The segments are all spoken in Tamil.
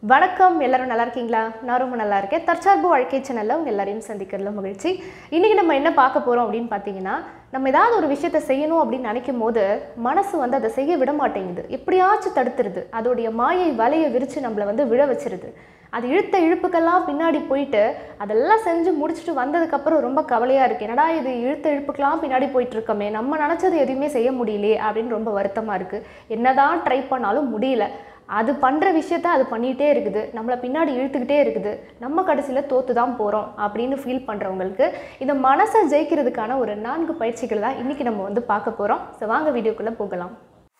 வணக்கம் எல்லாரும் நல்லா இருக்கீங்களா நான் ரொம்ப நல்லா இருக்கேன் தற்சார்பு வாழ்க்கை சேனலில் உங்கள் எல்லாரையும் சந்திக்கிறதுல மகிழ்ச்சி இன்றைக்கி நம்ம என்ன பார்க்க போகிறோம் அப்படின்னு பார்த்தீங்கன்னா நம்ம ஏதாவது ஒரு விஷயத்தை செய்யணும் அப்படின்னு நினைக்கும் போது மனசு வந்து அதை செய்ய விட மாட்டேங்குது எப்படியாச்சும் தடுத்துருது அதோடைய மாயை வலையை விரித்து நம்மளை வந்து விழ வச்சிருது அது இழுத்த இழுப்புக்கெல்லாம் பின்னாடி போயிட்டு அதெல்லாம் செஞ்சு முடிச்சுட்டு வந்ததுக்கப்புறம் ரொம்ப கவலையாக இருக்குது என்னடா இது இழுத்த இழுப்புக்கெல்லாம் பின்னாடி போயிட்டு இருக்கோமே நம்ம நினச்சது எதுவுமே செய்ய முடியலையே அப்படின்னு ரொம்ப வருத்தமாக இருக்குது என்னதான் ட்ரை பண்ணாலும் முடியல அது பண்ணுற விஷயத்த அது பண்ணிகிட்டே இருக்குது நம்மளை பின்னாடி இழுத்துக்கிட்டே இருக்குது நம்ம கடைசியில் தோற்று தான் போகிறோம் அப்படின்னு ஃபீல் பண்ணுறவங்களுக்கு இந்த மனசை ஜெயிக்கிறதுக்கான ஒரு நான்கு பயிற்சிகள் தான் இன்றைக்கி நம்ம வந்து பார்க்க போகிறோம் ஸோ வாங்க வீடியோக்குள்ளே போகலாம்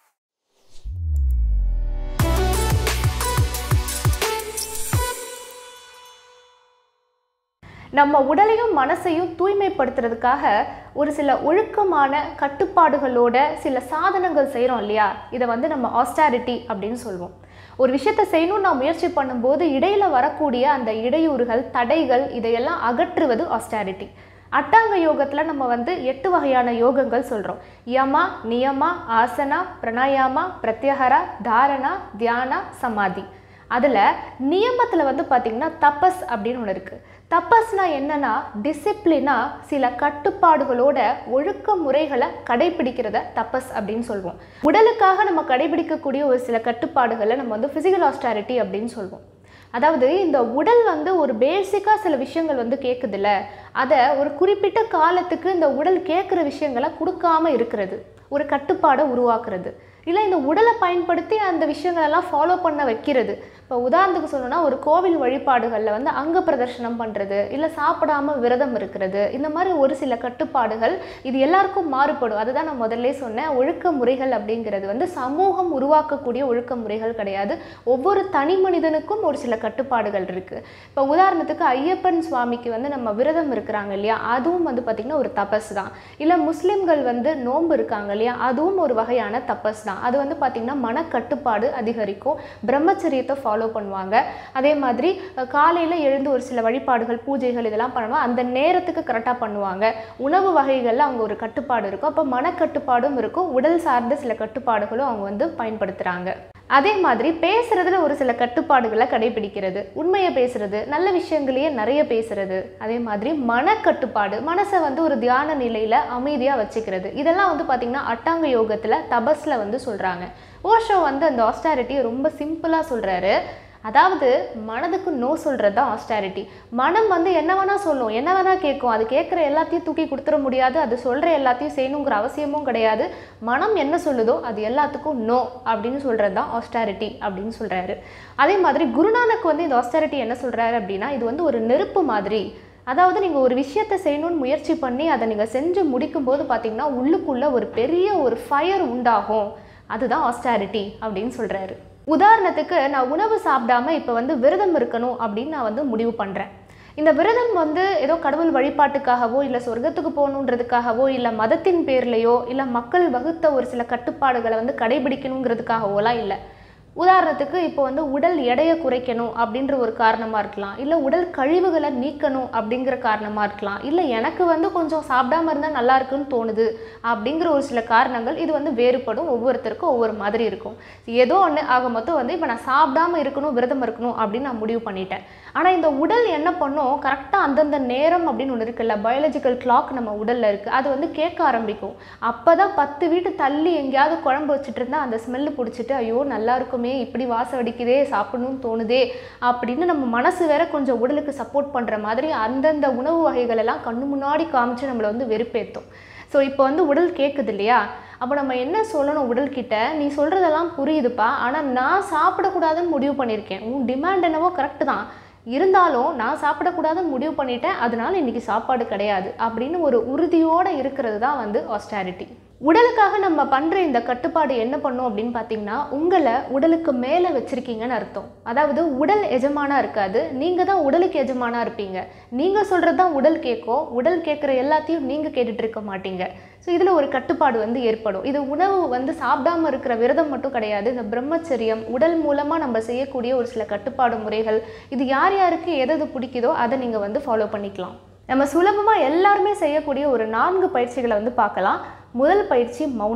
நம்ம உடலையும் மனசையும் தூய்மைப்படுத்துறதுக்காக ஒரு சில ஒழுக்கமான கட்டுப்பாடுகளோட சில சாதனங்கள் செய்கிறோம் இல்லையா இதை வந்து நம்ம ஆஸ்டாரிட்டி அப்படின்னு சொல்லுவோம் ஒரு விஷயத்தை செய்யணும்னு நான் முயற்சி பண்ணும்போது இடையில வரக்கூடிய அந்த இடையூறுகள் தடைகள் இதையெல்லாம் அகற்றுவது ஆஸ்டாரிட்டி அட்டாங்க யோகத்தில் நம்ம வந்து எட்டு வகையான யோகங்கள் சொல்கிறோம் யமா நியமா ஆசனா பிரணாயாமா பிரத்யஹரா தாரணா தியானா சமாதி அதில் நியமத்தில் வந்து பார்த்திங்கன்னா தபஸ் அப்படின்னு ஒன்று இருக்குது தபஸ்னா என்னன்னா டிசிப்ளினா சில கட்டுப்பாடுகளோட ஒழுக்க முறைகளை கடைபிடிக்கிறத தபஸ் அப்படின்னு சொல்லுவோம் உடலுக்காக நம்ம கடைபிடிக்கக்கூடிய ஒரு சில கட்டுப்பாடுகளை நம்ம வந்து ஃபிசிக்கல் ஆஸ்டாரிட்டி அப்படின்னு சொல்லுவோம் அதாவது இந்த உடல் வந்து ஒரு பேசிக்காக சில விஷயங்கள் வந்து கேட்குதுல்ல அதை ஒரு குறிப்பிட்ட காலத்துக்கு இந்த உடல் கேட்குற விஷயங்களை கொடுக்காம இருக்கிறது ஒரு கட்டுப்பாடை உருவாக்குறது இல்லை இந்த உடலை பயன்படுத்தி அந்த விஷயங்களெல்லாம் ஃபாலோ பண்ண வைக்கிறது இப்போ உதாரணத்துக்கு சொல்லணும்னா ஒரு கோவில் வழிபாடுகளில் வந்து அங்க பிரதர்ஷனம் பண்ணுறது இல்லை சாப்பிடாம விரதம் இருக்கிறது இந்த மாதிரி ஒரு சில கட்டுப்பாடுகள் இது எல்லாருக்கும் மாறுபடும் அதுதான் நான் முதல்ல சொன்னேன் ஒழுக்க முறைகள் அப்படிங்கிறது வந்து சமூகம் உருவாக்கக்கூடிய ஒழுக்க முறைகள் கிடையாது ஒவ்வொரு தனி மனிதனுக்கும் ஒரு சில கட்டுப்பாடுகள் இருக்குது இப்போ உதாரணத்துக்கு ஐயப்பன் சுவாமிக்கு வந்து நம்ம விரதம் இருக்கிறாங்க இல்லையா அதுவும் வந்து பார்த்திங்கன்னா ஒரு தபஸ் தான் இல்லை முஸ்லீம்கள் வந்து நோன்பு இருக்காங்க இல்லையா அதுவும் ஒரு வகையான தபஸ் தான் அது வந்து பார்த்திங்கன்னா மனக்கட்டுப்பாடு அதிகரிக்கும் பிரம்மச்சரியத்தை ஃபாலோ பண்ணுவாங்க அதே மாதிரி காலையில் எழுந்து ஒரு சில வழிபாடுகள் பூஜைகள் இதெல்லாம் பண்ணுவாங்க அந்த நேரத்துக்கு கரெக்டாக பண்ணுவாங்க உணவு வகைகளில் அவங்க ஒரு கட்டுப்பாடு இருக்கும் அப்போ மனக்கட்டுப்பாடும் இருக்கும் உடல் சார்ந்த சில கட்டுப்பாடுகளும் அவங்க வந்து பயன்படுத்துகிறாங்க அதே மாதிரி பேசுறதுல ஒரு சில கட்டுப்பாடுகளை கடைபிடிக்கிறது உண்மையை பேசுறது நல்ல விஷயங்களையே நிறைய பேசுறது அதே மாதிரி மனக்கட்டுப்பாடு மனசை வந்து ஒரு தியான நிலையில அமைதியாக வச்சுக்கிறது இதெல்லாம் வந்து பார்த்திங்கன்னா அட்டாங்க யோகத்தில் தபஸில் வந்து சொல்கிறாங்க ஓஷோ வந்து அந்த ஆஸ்டாரிட்டியை ரொம்ப சிம்பிளாக சொல்கிறாரு அதாவது மனதுக்கு நோ சொல்கிறது தான் ஆஸ்டாரிட்டி மனம் வந்து என்ன வேணால் சொல்லும் என்ன வேணால் கேட்கும் அது கேட்குற எல்லாத்தையும் தூக்கி கொடுத்துட முடியாது அது சொல்கிற எல்லாத்தையும் செய்யணுங்கிற அவசியமும் கிடையாது மனம் என்ன சொல்லுதோ அது எல்லாத்துக்கும் நோ அப்படின்னு சொல்கிறது தான் ஆஸ்டாரிட்டி அப்படின்னு சொல்கிறாரு அதே மாதிரி குருநானக் வந்து இந்த ஆஸ்டாரிட்டி என்ன சொல்கிறாரு அப்படின்னா இது வந்து ஒரு நெருப்பு மாதிரி அதாவது நீங்கள் ஒரு விஷயத்தை செய்யணும்னு முயற்சி பண்ணி அதை நீங்கள் செஞ்சு முடிக்கும்போது பார்த்தீங்கன்னா உள்ளுக்குள்ளே ஒரு பெரிய ஒரு ஃபயர் உண்டாகும் அதுதான் ஆஸ்டாரிட்டி அப்படின்னு சொல்கிறாரு உதாரணத்துக்கு நான் உணவு சாப்பிடாம இப்போ வந்து விரதம் இருக்கணும் அப்படின்னு நான் வந்து முடிவு பண்ணுறேன் இந்த விரதம் வந்து ஏதோ கடவுள் வழிபாட்டுக்காகவோ இல்லை சொர்க்கத்துக்கு போகணுன்றதுக்காகவோ இல்லை மதத்தின் பேர்லையோ இல்லை மக்கள் வகுத்த ஒரு சில கட்டுப்பாடுகளை வந்து கடைபிடிக்கணுங்கிறதுக்காகவோலாம் இல்லை உதாரணத்துக்கு இப்போ வந்து உடல் எடையை குறைக்கணும் அப்படின்ற ஒரு காரணமாக இருக்கலாம் இல்லை உடல் கழிவுகளை நீக்கணும் அப்படிங்கிற காரணமாக இருக்கலாம் இல்லை எனக்கு வந்து கொஞ்சம் சாப்பிடாம இருந்தால் நல்லா இருக்குன்னு தோணுது அப்படிங்கிற ஒரு சில காரணங்கள் இது வந்து வேறுபடும் ஒவ்வொருத்தருக்கும் ஒவ்வொரு மாதிரி இருக்கும் ஏதோ ஒன்று ஆக மொத்தம் வந்து இப்போ நான் சாப்பிடாம இருக்கணும் விரதம் இருக்கணும் அப்படின்னு நான் முடிவு பண்ணிட்டேன் ஆனால் இந்த உடல் என்ன பண்ணும் கரெக்டாக அந்தந்த நேரம் அப்படின்னு ஒன்று இருக்குல்ல பயாலஜிக்கல் கிளாக் நம்ம உடலில் இருக்குது அது வந்து கேட்க ஆரம்பிக்கும் அப்போ தான் பத்து வீட்டு தள்ளி எங்கேயாவது குழம்பு வச்சுட்டு இருந்தால் அந்த ஸ்மெல்லு பிடிச்சிட்டு ஐயோ நல்லா இருக்குமே இப்படி வாசம் அடிக்குதே சாப்பிடணும்னு தோணுதே அப்படின்னு நம்ம மனசு வேற கொஞ்சம் உடலுக்கு சப்போர்ட் பண்ணுற மாதிரி அந்தந்த உணவு வகைகள் எல்லாம் கண்ணு முன்னாடி காமிச்சு நம்மளை வந்து வெறுப்பேற்றும் ஸோ இப்போ வந்து உடல் கேட்குது இல்லையா அப்போ நம்ம என்ன சொல்லணும் உடல்கிட்ட நீ சொல்கிறதெல்லாம் புரியுதுப்பா ஆனால் நான் சாப்பிடக்கூடாதுன்னு முடிவு பண்ணியிருக்கேன் உன் டிமாண்ட் என்னவோ கரெக்டு தான் இருந்தாலும் நான் சாப்பிடக்கூடாதுன்னு முடிவு பண்ணிட்டேன் அதனால இன்னைக்கு சாப்பாடு கிடையாது அப்படின்னு ஒரு உறுதியோடு இருக்கிறது தான் வந்து ஆஸ்டாரிட்டி உடலுக்காக நம்ம பண்ணுற இந்த கட்டுப்பாடு என்ன பண்ணும் அப்படின்னு பார்த்தீங்கன்னா உங்களை உடலுக்கு மேலே வச்சுருக்கீங்கன்னு அர்த்தம் அதாவது உடல் எஜமானா இருக்காது நீங்கள் தான் உடலுக்கு எஜமானா இருப்பீங்க நீங்கள் சொல்கிறது தான் உடல் கேட்கும் உடல் கேட்குற எல்லாத்தையும் நீங்கள் கேட்டுட்டு இருக்க மாட்டீங்க ஸோ இதில் ஒரு கட்டுப்பாடு வந்து ஏற்படும் இது உணவு வந்து சாப்பிடாம இருக்கிற விரதம் மட்டும் கிடையாது இந்த பிரம்மச்சரியம் உடல் மூலமாக நம்ம செய்யக்கூடிய ஒரு சில கட்டுப்பாடு முறைகள் இது யார் யாருக்கு எது எது பிடிக்குதோ அதை நீங்கள் வந்து ஃபாலோ பண்ணிக்கலாம் நம்ம சுலபமாக எல்லாருமே செய்யக்கூடிய ஒரு நான்கு பயிற்சிகளை வந்து பார்க்கலாம் முதல் பயிற்சி மௌனம்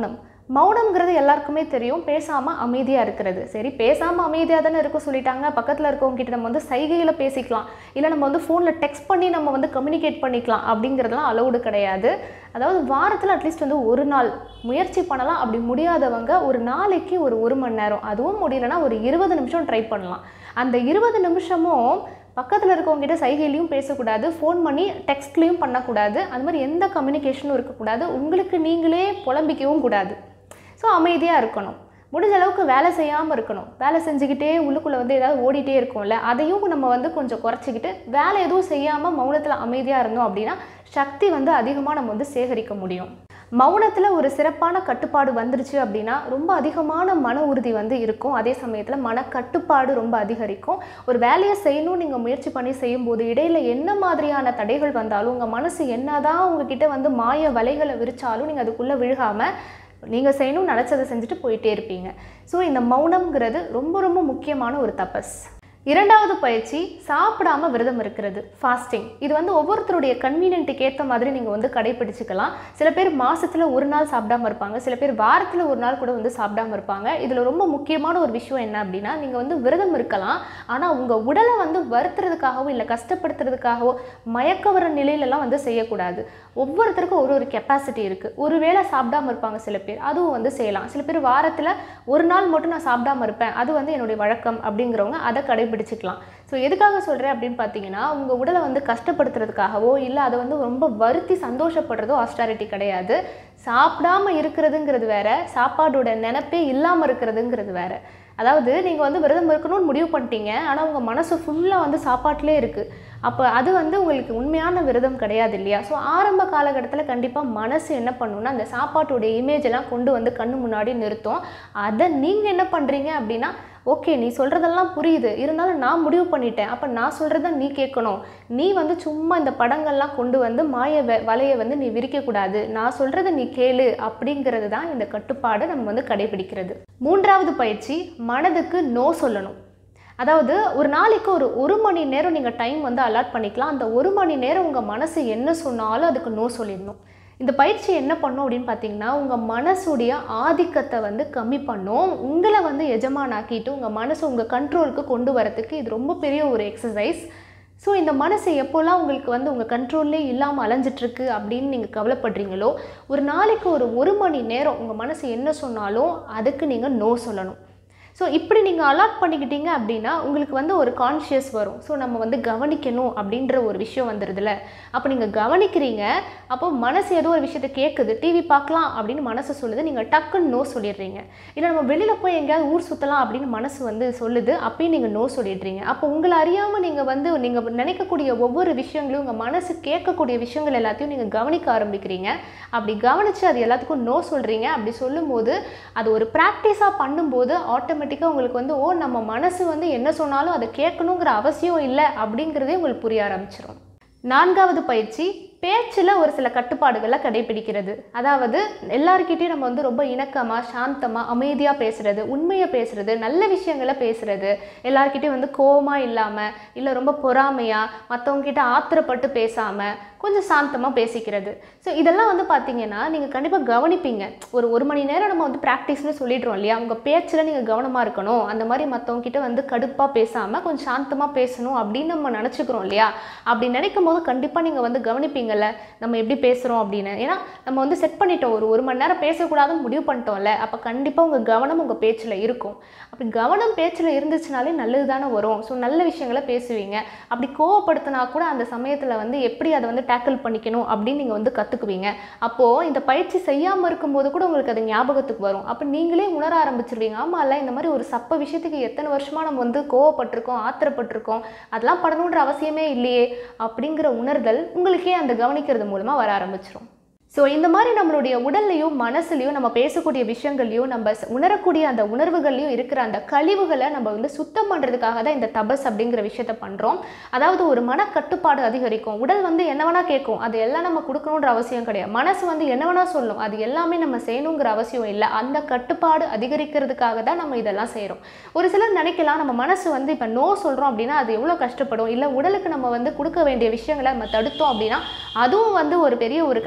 மௌனம்ங்கிறது எல்லாருக்குமே தெரியும் பேசாமல் அமைதியாக இருக்கிறது சரி பேசாமல் அமைதியாக தானே இருக்க சொல்லிட்டாங்க பக்கத்தில் இருக்கவங்க கிட்ட நம்ம வந்து சைகையில் பேசிக்கலாம் இல்லை நம்ம வந்து ஃபோனில் டெக்ஸ்ட் பண்ணி நம்ம வந்து கம்யூனிகேட் பண்ணிக்கலாம் அப்படிங்கிறதுலாம் அலௌடு கிடையாது அதாவது வாரத்தில் அட்லீஸ்ட் வந்து ஒரு நாள் முயற்சி பண்ணலாம் அப்படி முடியாதவங்க ஒரு நாளைக்கு ஒரு ஒரு மணி நேரம் அதுவும் முடியலன்னா ஒரு இருபது நிமிஷம் ட்ரை பண்ணலாம் அந்த இருபது நிமிஷமும் பக்கத்தில் இருக்கவங்ககிட்ட சைகையிலையும் பேசக்கூடாது ஃபோன் பண்ணி டெக்ஸ்ட்லேயும் பண்ணக்கூடாது அது மாதிரி எந்த கம்யூனிகேஷனும் இருக்கக்கூடாது உங்களுக்கு நீங்களே புலம்பிக்கவும் கூடாது ஸோ அமைதியாக இருக்கணும் முடிஞ்ச அளவுக்கு வேலை செய்யாமல் இருக்கணும் வேலை செஞ்சுக்கிட்டே உள்ளுக்குள்ளே வந்து ஏதாவது ஓடிட்டே இருக்கும்ல அதையும் நம்ம வந்து கொஞ்சம் குறைச்சிக்கிட்டு வேலை எதுவும் செய்யாமல் மௌனத்தில் அமைதியாக இருந்தோம் அப்படின்னா சக்தி வந்து அதிகமாக நம்ம வந்து சேகரிக்க முடியும் மௌனத்தில் ஒரு சிறப்பான கட்டுப்பாடு வந்துருச்சு அப்படின்னா ரொம்ப அதிகமான மன உறுதி வந்து இருக்கும் அதே சமயத்தில் மன கட்டுப்பாடு ரொம்ப அதிகரிக்கும் ஒரு வேலையை செய்யணும்னு நீங்கள் முயற்சி பண்ணி செய்யும்போது இடையில என்ன மாதிரியான தடைகள் வந்தாலும் உங்கள் மனசு என்னதான் உங்ககிட்ட வந்து மாய வலைகளை விரிச்சாலும் நீங்கள் அதுக்குள்ளே விழுகாமல் நீங்கள் செய்யணும்னு நினச்சதை செஞ்சுட்டு போயிட்டே இருப்பீங்க ஸோ இந்த மௌனம்ங்கிறது ரொம்ப ரொம்ப முக்கியமான ஒரு தபஸ் இரண்டாவது பயிற்சி சாப்பிடாம விரதம் இருக்கிறது ஃபாஸ்டிங் இது வந்து ஒவ்வொருத்தருடைய கன்வீனியன்ட்டுக்கு ஏற்ற மாதிரி நீங்கள் வந்து கடைபிடிச்சிக்கலாம் சில பேர் மாசத்துல ஒரு நாள் சாப்பிடாம இருப்பாங்க சில பேர் வாரத்தில் ஒரு நாள் கூட வந்து சாப்பிடாம இருப்பாங்க இதில் ரொம்ப முக்கியமான ஒரு விஷயம் என்ன அப்படின்னா நீங்கள் வந்து விரதம் இருக்கலாம் ஆனால் உங்கள் உடலை வந்து வருத்துறதுக்காகவோ இல்லை கஷ்டப்படுத்துறதுக்காகவோ மயக்க வர நிலையிலலாம் வந்து செய்யக்கூடாது ஒவ்வொருத்தருக்கும் ஒரு ஒரு கெப்பாசிட்டி இருக்குது ஒருவேளை சாப்பிடாம இருப்பாங்க சில பேர் அதுவும் வந்து செய்யலாம் சில பேர் வாரத்தில் ஒரு நாள் மட்டும் நான் சாப்பிடாம இருப்பேன் அது வந்து என்னுடைய வழக்கம் அப்படிங்கிறவங்க அதை கடைபிடிச்சிக்கலாம் ஸோ எதுக்காக சொல்கிறேன் அப்படின்னு பார்த்தீங்கன்னா உங்கள் உடலை வந்து கஷ்டப்படுத்துறதுக்காகவோ இல்லை அதை வந்து ரொம்ப வருத்தி சந்தோஷப்படுறதோ ஆஸ்டாரிட்டி கிடையாது சாப்பிடாம இருக்கிறதுங்கிறது வேற சாப்பாடோட நினப்பே இல்லாமல் இருக்கிறதுங்கிறது வேற அதாவது நீங்கள் வந்து விரதம் இருக்கணும்னு முடிவு பண்ணிட்டீங்க ஆனால் உங்கள் மனசு ஃபுல்லாக வந்து சாப்பாட்டிலே இருக்குது அப்போ அது வந்து உங்களுக்கு உண்மையான விரதம் கிடையாது இல்லையா ஸோ ஆரம்ப காலகட்டத்தில் கண்டிப்பாக மனசு என்ன பண்ணுன்னா அந்த சாப்பாட்டோடைய இமேஜ் எல்லாம் கொண்டு வந்து கண்ணு முன்னாடி நிறுத்தும் அதை நீங்கள் என்ன பண்ணுறீங்க அப்படின்னா ஓகே நீ சொல்கிறதெல்லாம் புரியுது இருந்தாலும் நான் முடிவு பண்ணிட்டேன் அப்போ நான் சொல்கிறத நீ கேட்கணும் நீ வந்து சும்மா இந்த படங்கள்லாம் கொண்டு வந்து மாய வ வலையை வந்து நீ விரிக்கக்கூடாது நான் சொல்கிறத நீ கேளு அப்படிங்கிறது தான் இந்த கட்டுப்பாடு நம்ம வந்து கடைபிடிக்கிறது மூன்றாவது பயிற்சி மனதுக்கு நோ சொல்லணும் அதாவது ஒரு நாளைக்கு ஒரு ஒரு மணி நேரம் நீங்கள் டைம் வந்து அலாட் பண்ணிக்கலாம் அந்த ஒரு மணி நேரம் உங்கள் மனசு என்ன சொன்னாலும் அதுக்கு நோ சொல்லிடணும் இந்த பயிற்சி என்ன பண்ணும் அப்படின்னு பார்த்தீங்கன்னா உங்கள் மனசுடைய ஆதிக்கத்தை வந்து கம்மி பண்ணும் உங்களை வந்து எஜமானாக்கிட்டு உங்கள் மனசை உங்கள் கண்ட்ரோலுக்கு கொண்டு வரதுக்கு இது ரொம்ப பெரிய ஒரு எக்ஸசைஸ் ஸோ இந்த மனசு எப்போல்லாம் உங்களுக்கு வந்து உங்கள் கண்ட்ரோல்லே இல்லாமல் அலைஞ்சிட்ருக்கு அப்படின்னு நீங்கள் கவலைப்படுறீங்களோ ஒரு நாளைக்கு ஒரு ஒரு மணி நேரம் உங்கள் மனசு என்ன சொன்னாலும் அதுக்கு நீங்கள் நோ சொல்லணும் ஸோ இப்படி நீங்கள் அலாட் பண்ணிக்கிட்டீங்க அப்படின்னா உங்களுக்கு வந்து ஒரு கான்ஷியஸ் வரும் ஸோ நம்ம வந்து கவனிக்கணும் அப்படின்ற ஒரு விஷயம் வந்துடுதுல அப்போ நீங்கள் கவனிக்கிறீங்க அப்போ மனசு ஏதோ ஒரு விஷயத்தை கேட்குது டிவி பார்க்கலாம் அப்படின்னு மனசு சொல்லுது நீங்கள் டக்குன்னு நோ சொல்லிடுறீங்க இல்லை நம்ம வெளியில் போய் எங்கேயாவது ஊர் சுற்றலாம் அப்படின்னு மனசு வந்து சொல்லுது அப்பயும் நீங்கள் நோ சொல்லிடுறீங்க அப்போ உங்களை அறியாமல் நீங்கள் வந்து நீங்கள் நினைக்கக்கூடிய ஒவ்வொரு விஷயங்களையும் உங்கள் மனசு கேட்கக்கூடிய விஷயங்கள் எல்லாத்தையும் நீங்கள் கவனிக்க ஆரம்பிக்கிறீங்க அப்படி கவனித்து அது எல்லாத்துக்கும் நோ சொல்கிறீங்க அப்படி சொல்லும்போது அது ஒரு ப்ராக்டிஸாக பண்ணும்போது ஆட்டோமேட்டிக்காக உங்களுக்கு வந்து ஓ நம்ம மனசு வந்து என்ன சொன்னாலும் அதை கேட்கணுங்கிற அவசியம் இல்லை அப்படிங்கிறதே உங்களுக்கு புரிய ஆரம்பிச்சிடும் நான்காவது பயிற்சி பேச்சில் ஒரு சில கட்டுப்பாடுகளை கடைபிடிக்கிறது அதாவது எல்லாருக்கிட்டையும் நம்ம வந்து ரொம்ப இணக்கமாக சாந்தமாக அமைதியாக பேசுறது உண்மையை பேசுறது நல்ல விஷயங்களை பேசுறது எல்லாருக்கிட்டையும் வந்து கோவமாக இல்லாமல் இல்லை ரொம்ப பொறாமையாக மற்றவங்ககிட்ட ஆத்திரப்பட்டு பேசாமல் கொஞ்சம் சாந்தமாக பேசிக்கிறது ஸோ இதெல்லாம் வந்து பார்த்தீங்கன்னா நீங்கள் கண்டிப்பாக கவனிப்பீங்க ஒரு ஒரு மணி நேரம் நம்ம வந்து ப்ராக்டிஸ்னு சொல்லிடுறோம் இல்லையா உங்கள் பேச்சில் நீங்கள் கவனமாக இருக்கணும் அந்த மாதிரி மற்றவங்க கிட்ட வந்து கடுப்பாக பேசாமல் கொஞ்சம் சாந்தமாக பேசணும் அப்படின்னு நம்ம நினச்சிக்கிறோம் இல்லையா அப்படி நினைக்கும் போது கண்டிப்பாக நீங்கள் வந்து கவனிப்பீங்கல்ல நம்ம எப்படி பேசுகிறோம் அப்படின்னு ஏன்னா நம்ம வந்து செட் பண்ணிட்டோம் ஒரு ஒரு மணி நேரம் பேசக்கூடாதுன்னு முடிவு பண்ணிட்டோம்ல அப்போ கண்டிப்பாக உங்கள் கவனம் உங்கள் பேச்சில் இருக்கும் அப்படி கவனம் பேச்சில் இருந்துச்சுனாலே நல்லது தானே வரும் ஸோ நல்ல விஷயங்களை பேசுவீங்க அப்படி கோவப்படுத்தினா கூட அந்த சமயத்தில் வந்து எப்படி அதை வந்து டேக்கிள் பண்ணிக்கணும் அப்படின்னு நீங்கள் வந்து கற்றுக்குவீங்க அப்போது இந்த பயிற்சி செய்யாமல் இருக்கும்போது கூட உங்களுக்கு அது ஞாபகத்துக்கு வரும் அப்போ நீங்களே உணர ஆரம்பிச்சிருவீங்க ஆமாம் இல்லை இந்த மாதிரி ஒரு சப்ப விஷயத்துக்கு எத்தனை வருஷமாக நம்ம வந்து கோவப்பட்டிருக்கோம் ஆத்திரப்பட்டிருக்கோம் அதெல்லாம் படணுன்ற அவசியமே இல்லையே அப்படிங்கிற உணர்தல் உங்களுக்கே அந்த கவனிக்கிறது மூலமாக வர ஆரம்பிச்சிரும் ஸோ இந்த மாதிரி நம்மளுடைய உடல்லையும் மனசுலையும் நம்ம பேசக்கூடிய விஷயங்கள்லையும் நம்ம ச- உணரக்கூடிய அந்த உணர்வுகள்லையும் இருக்கிற அந்த கழிவுகளை நம்ம வந்து சுத்தம் பண்ணுறதுக்காக தான் இந்த தபஸ் அப்படிங்கிற விஷயத்த பண்ணுறோம் அதாவது ஒரு மனக்கட்டுப்பாடு அதிகரிக்கும் உடல் வந்து என்ன வேணா கேட்கும் அது எல்லாம் நம்ம கொடுக்கணுன்ற அவசியம் கிடையாது மனசு வந்து என்ன வேணா சொல்லும் அது எல்லாமே நம்ம செய்யணுங்கிற அவசியம் இல்லை அந்த கட்டுப்பாடு அதிகரிக்கிறதுக்காக தான் நம்ம இதெல்லாம் செய்கிறோம் ஒரு சிலர் நினைக்கலாம் நம்ம மனசு வந்து இப்போ நோ சொல்கிறோம் அப்படின்னா அது எவ்வளோ கஷ்டப்படும் இல்லை உடலுக்கு நம்ம வந்து கொடுக்க வேண்டிய விஷயங்களை நம்ம தடுத்தோம் அப்படின்னா அதுவும் வந்து ஒரு பெரிய ஒரு கஷ்டம் ஏற்படும்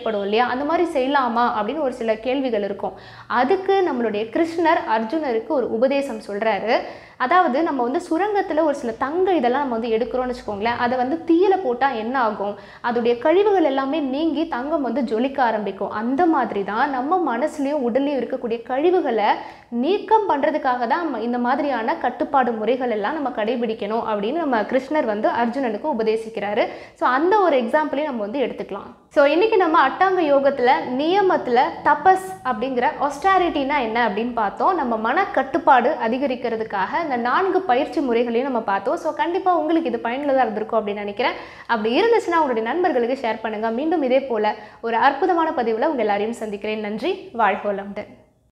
ஏற்படும் இல்லையா அந்த மாதிரி செய்யலாமா அப்படின்னு ஒரு சில கேள்விகள் இருக்கும் அதுக்கு நம்மளுடைய கிருஷ்ணர் அர்ஜுனருக்கு ஒரு உபதேசம் சொல்கிறாரு அதாவது நம்ம வந்து சுரங்கத்தில் ஒரு சில தங்க இதெல்லாம் நம்ம வந்து எடுக்கிறோம்னு வச்சுக்கோங்களேன் அதை வந்து தீயில போட்டால் என்ன ஆகும் அதோடைய கழிவுகள் எல்லாமே நீங்கி தங்கம் வந்து ஜொலிக்க ஆரம்பிக்கும் அந்த மாதிரி தான் நம்ம மனசுலையும் உடல்லையும் இருக்கக்கூடிய கழிவுகளை நீக்கம் பண்ணுறதுக்காக தான் நம்ம இந்த மாதிரியான கட்டுப்பாடு முறைகள் எல்லாம் நம்ம கடைபிடிக்கணும் அப்படின்னு நம்ம கிருஷ்ணர் வந்து அர்ஜுனனுக்கு உபதேசிக்கிறாரு ஸோ அந்த ஒரு எக்ஸாம்பிளையும் நம்ம வந்து எடுத்துக்கலாம் ஸோ இன்னைக்கு நம்ம அட்டாங்க யோகத்தில் நியமத்தில் தபஸ் அப்படிங்கிற ஆஸ்டாரிட்டினா என்ன அப்படின்னு பார்த்தோம் நம்ம மன கட்டுப்பாடு அதிகரிக்கிறதுக்காக இந்த நான்கு பயிற்சி முறைகளையும் நம்ம பார்த்தோம் ஸோ கண்டிப்பாக உங்களுக்கு இது பயனுள்ளதாக இருந்திருக்கும் அப்படின்னு நினைக்கிறேன் அப்படி இருந்துச்சுன்னா உங்களுடைய நண்பர்களுக்கு ஷேர் பண்ணுங்கள் மீண்டும் இதே போல் ஒரு அற்புதமான பதிவில் உங்கள் எல்லாரையும் சந்திக்கிறேன் நன்றி வாழ்கோலம்டன்